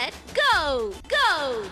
set, go, go!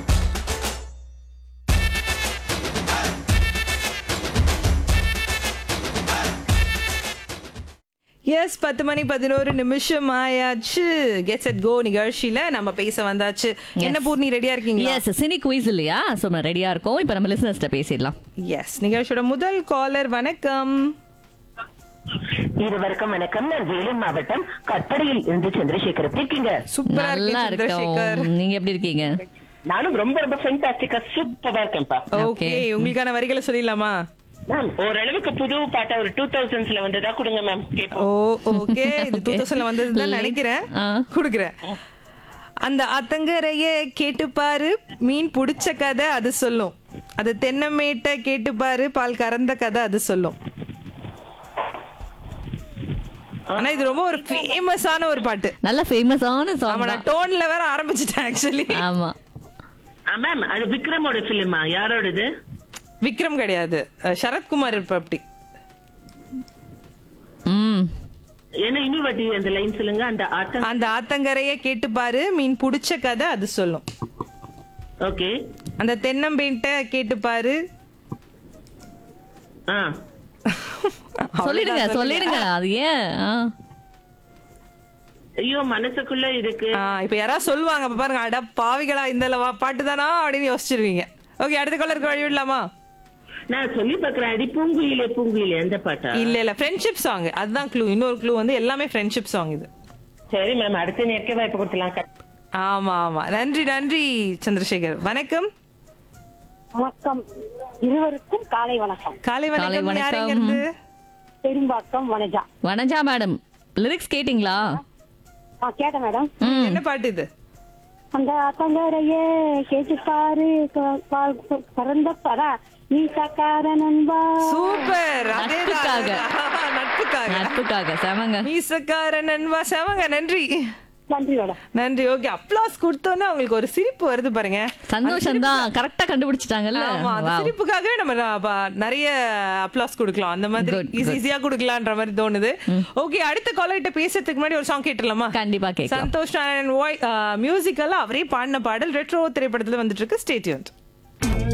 S பத்து மணி பதினோரு நிமிஷம் ஆயாச்சு கெட்ஸ் அட் கோ நிகழ்ச்சியில நம்ம பேச வந்தாச்சு என்ன பூர்ணி ரெடியா இருக்கீங்களா எஸ் சினி குயிஸ் இல்லையா ஸோ நம்ம ரெடியா இருக்கோம் இப்போ நம்ம லிசனர்ஸ்ட்ட பேசிடலாம் எஸ் நிகழ்ச்சியோட முதல் காலர் வணக்கம் இருவருக்கும் வணக்கம் நான் வேலூர் மாவட்டம் கற்படையில் இருந்து சந்திரசேகர் எப்படி இருக்கீங்க சூப்பரா நல்லா இருக்கு சந்திரசேகர் இருக்கோம் நீங்க எப்படி இருக்கீங்க நானும் ரொம்ப ரொம்ப ஃபென்டாஸ்டிக்கா சூப்பரா இருக்கேன்ப்பா ஓகே உங்களுக்கான வரிகளை சொல்லிடலாமா மேம் ஓரளவுக்கு புது பாட்டா ஒரு டூ தௌசண்ட்ஸ்ல வந்ததா கொடுங்க மேம் ஓ ஓகே இது டூ தௌசண்ட்ல வந்ததுதான் நினைக்கிறேன் ஆ. குடுக்குறேன் அந்த அத்தங்கரைய கேட்டு பாரு மீன் புடிச்ச கதை அது சொல்லும் அது தென்னமேட்டை கேட்டு பாரு பால் கறந்த கதை அது சொல்லும் ஆனா இது ரொம்ப ஒரு ஃபேமஸான ஒரு பாட்டு நல்ல ஃபேமஸான ஆமா சாங் நான் டோன்ல வேற ஆரம்பிச்சிட்டேன் ஆக்சுவலி ஆமா மேம் அது விக்ரமோட பிலிமா யாரோடது விக்ரம் கிடையாது அஹ் சரத்குமார் இருப்ப அப்படி ம் என்ன இனி வாட்டி அந்த லைன் சொல்லுங்க அந்த ஆட்டம் அந்த ஆத்தங்கரைய கேட்டு பாரு மீன் புடிச்ச கதை அது சொல்லும் ஓகே அந்த தென்னம்பேட்டை கேட்டு பாரு ஆ சொல்லிடுங்க அவ்வளவுதான் சொல்லிடுங்க அது ஏன் ஆ. ஐயோ மனசுக்குள்ள இருக்கு ஆ, இப்ப யாராவது சொல்லுவாங்க அப்ப பாருங்க அட பாவிகளா இந்த லவா- பாட்டு தானா அப்படின்னு யோசிச்சிருவீங்க ஓகே அடுத்த கலருக்கு வழி விடலாமா நான் சொல்லி பாக்குறேன் அடி பூங்குயிலே பூங்குயிலே அந்த பாட்டா இல்ல இல்ல ஃப்ரெண்ட்ஷிப் சாங் அதுதான் க்ளூ இன்னொரு க்ளூ வந்து எல்லாமே ஃப்ரெண்ட்ஷிப் சாங் இது சரி மேம் அடுத்த நேரಕ್ಕೆ வாய்ப்பு கொடுத்துலாம் ஆமா ஆமா நன்றி நன்றி சந்திரசேகர் வணக்கம் வணக்கம் இருவருக்கும் காலை வணக்கம் காலை காலை வணக்கம் வணக்கம். யாருங்க இருந்து பெரும்பாக்கம் வனஜா வனஜா மேடம் லிரிக்ஸ் கேட்டிங்களா ஆ கேட்டேன் மேடம் ம் என்ன பாட்டு இது அந்த அத்தங்கரையே கேட்டு பாரு க- பா- பறந்த பரா நீ சக்கார நண்பா சூப்பர் நட்புக்காக. நட்புக்காக நட்புக்காக செமங்க மீசக்கார நண்பா செவங்க நன்றி நன்றி மேடம் நன்றி ஓகே அப்ளாஸ் கொடுத்தோன்னே அவங்களுக்கு ஒரு சிரிப்பு வருது பாருங்க சந்தோஷம் தான் கரெக்டா கண்டுபிடிச்சிட்டாங்கல்ல ஆமா அந்த Wow. சிரிப்புக்காக நம்ம ந- ப- நிறைய அப்ளாஸ் கொடுக்கலாம் அந்த மாதிரி Good, ஈஸி ஈஸியா கொடுக்கலான்ற மாதிரி தோணுது ஓகே அடுத்த காலர்கிட்ட பேசுறதுக்கு முன்னாடி ஒரு சாங் கேட்டுடலாமா கண்டிப்பா கேட்கலாம் சந்தோஷ் மியூசிக்கெல்லாம் அவரே பாடின பாடல் ரெட்ரோ திரைப்படத்துல வந்துட்டு இருக்கு ஸ்டேட்யூன்